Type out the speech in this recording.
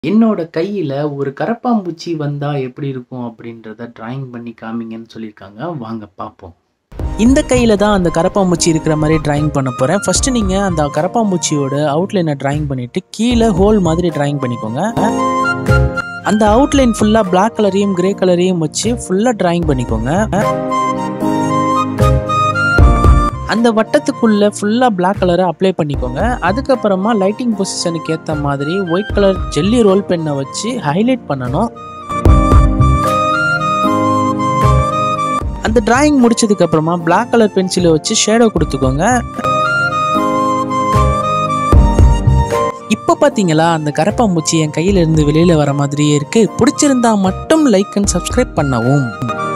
என்னோட கையில ஒரு கரப்பான்பூச்சி வந்தா எப்படி இருக்கும் அப்படின்றத டிராயிங் பண்ணி காமிங்கன்னு சொல்லியிருக்காங்க. வாங்க பார்ப்போம். இந்த கையில தான் அந்த கரப்பான்பூச்சி இருக்கிற மாரி டிராயிங் பண்ண போறேன். ஃபர்ஸ்ட்டு நீங்க அந்த கரப்பான்பூச்சியோட அவுட்லைன டிராயிங் பண்ணிட்டு, கீழ ஹோல் மாதிரி டிராயிங் பண்ணிக்கோங்க. அந்த அவுட்லைன் ஃபுல்லா பிளாக் கலரையும், கிரே கலரையும் வச்சு ஃபுல்லா டிராயிங் பண்ணிக்கோங்க. அந்த வட்டத்துக்குள்ள ஃபுல்லா பிளாக் கலர அப்ளை பண்ணிக்கோங்க. அதுக்கப்புறமா லைட்டிங் பொசிஷனுக்கு ஏத்த மாதிரி ஒயிட் கலர் ஜெல்லி ரோல் பென்ன வச்சு ஹைலைட் பண்ணணும். அந்த டிராயிங் முடிச்சதுக்கு அப்புறமா பிளாக் கலர் பென்சில வச்சு ஷேடோ குடுத்துக்கோங்க. இப்ப பாத்தீங்களா, அந்த கரப்பான்பூச்சி என் கையில இருந்து வெளியில வர மாதிரியே இருக்கு. புடிச்சிருந்தா மட்டும் லைக் அண்ட் சப்ஸ்கிரைப் பண்ணவும்.